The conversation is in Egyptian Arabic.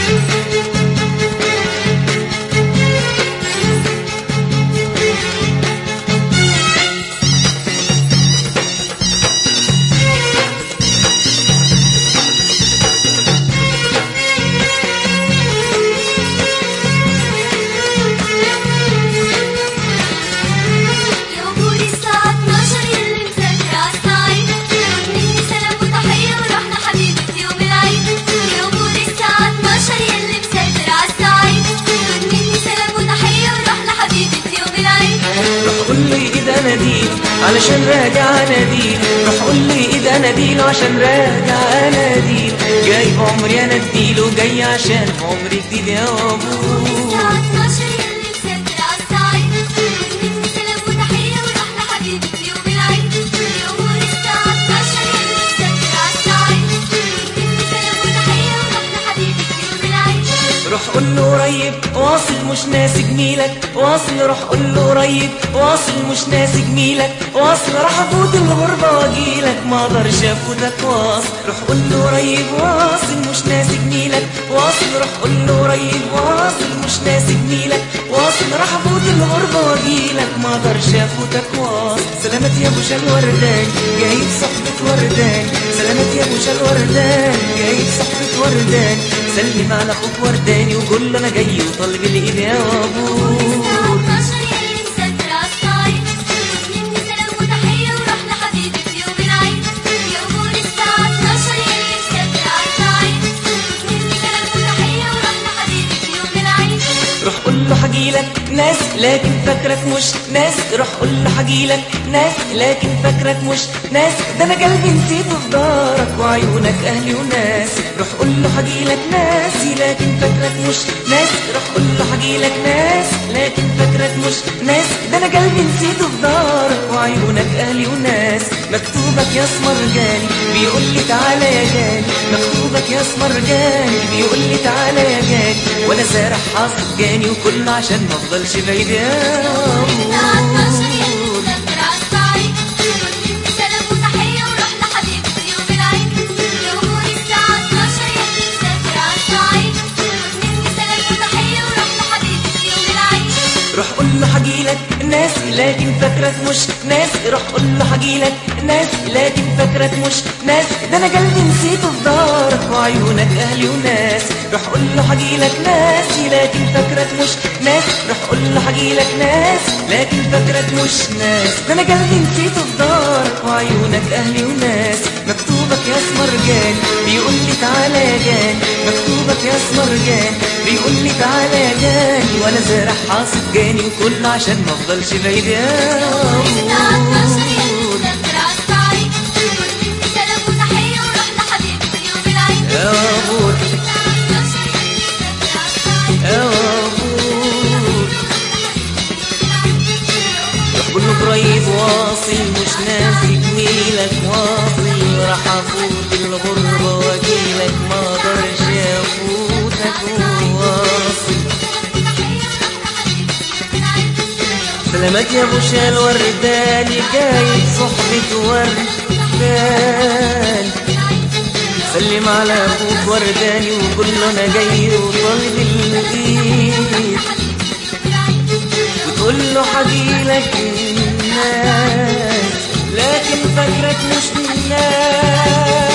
يا وجود الساعة 12 يلي مسافر عالصعيد مني سلام وتحية ورحنا حبيبي في يوم العيد يا وجود الساعة 12 يلي مسافر عالصعيد مني سلام وتحية ورحنا حبيبي في يوم العيد روح قول لي اذا ناديل علشان راجع اناديل روح قول لي اذا ناديل عشان راجع اناديل جاي بعمري انا اديله جاي عشان عمري جديد يا ابوه الساعة 12 يلي مسافر عالصعيد مني سلام وتحية ورحنا حبيبي في يوم العيد يا وجود الساعة 12 يلي مسافر عالصعيد مني سلام وتحية ورحنا حبيبي في يوم العيد روح قول له قريب واصل مش ناسي جميلك واصل روح قول له قريب واصل مش ناسي جميلك واصل راح افوت الغربة واجيلك ما اقدرش افوتك واصل روح قول له قريب واصل مش ناسي جميلك واصل روح قول له قريب واصل مش ناسي جميلك واصل راح افوت الغربة واجيلك ما اقدرش افوتك واصل سلامات يا ابو شال وردان جايب صحبة وردان سلامات يا ابو شال وردان جايب صحبة وردان سلم على اخوك ورداني وقول له انا جاي وطالب الايد يا ابوه الساعة 12 يلي مسافر عالصعيد مني سلام وتحية ورحنا حبيبي في يوم العيد يا أمور الساعة 12 يلي مسافر عالصعيد مني سلام وتحية ورحنا حبيبي في يوم العيد روح قول له حجيلك ناس لكن فاكرك مش ناس روح قول له حجيلك ناس لكن فاكرك مش ناس ده انا قلبي نسيته في دارك وعيونك اهلي وناس روح قول له حجيلك ناسي لكن فاكرك مش ناس روح قول له حجيلك ناس لكن فاكرك مش ناس ده انا قلبي نسيته في دارك وعيونك اهلي وناس مكتوبك يا اسمر جاني بيقول لي تعالى يا جاني مكتوبك يا اسمر جاني بيقول لي تعالى يا جاني وانا سارح حاصل جاني وكله عشان ما افضلش بعيد يا الساعة 12 يلي أبوه. مسافر عالصعيد مني سلام وتحية ورحنا حبيبي في يوم العيد يا أمور الساعة 12 يلي مسافر عالصعيد مني سلام وتحية ورحنا حبيبي في يوم العيد روح قول له حجيلك ناس لكن فاكرك مش ناس روح قول له حجيلك ناس لكن فاكرك مش ناس ده انا قلبي نسيته في دارك وعيونك اهلي وناس روح قول له حجيلك ناسي لكن فاكرك مش ناس روح قول له حجيلك ناس لكن فاكرك مش ناس ده انا قلبي نسيته في دارك وعيونك اهلي وناس مكتوبك يا اسمر جاني بيقول لي تعالى يا جاني مكتوبك يا اسمر جاني بيقول لي تعالى يا جاني وانا زارع حاصد جاني وكله عشان ما افضلش بعيد يا الساعة 12 يلي أبوه. مسافر عالصعيد مني سلام وتحية ورحنا حبيبي في يوم العيد يا أبوه. الساعة 12 يلي مسافر عالصعيد يا أبوه. روح قول له قريب واصل مش ناسي جميلك واصل راح افوت الغربة واجيلك ما اقدرش افوتك واصل سلامات يا ابو شال ورداني جاي صحبة وردان سلم على اخوك ورداني وقول له انا جاي وطالب الايد وتقول له حجيلك الناس لكن فاكرك مش من الناس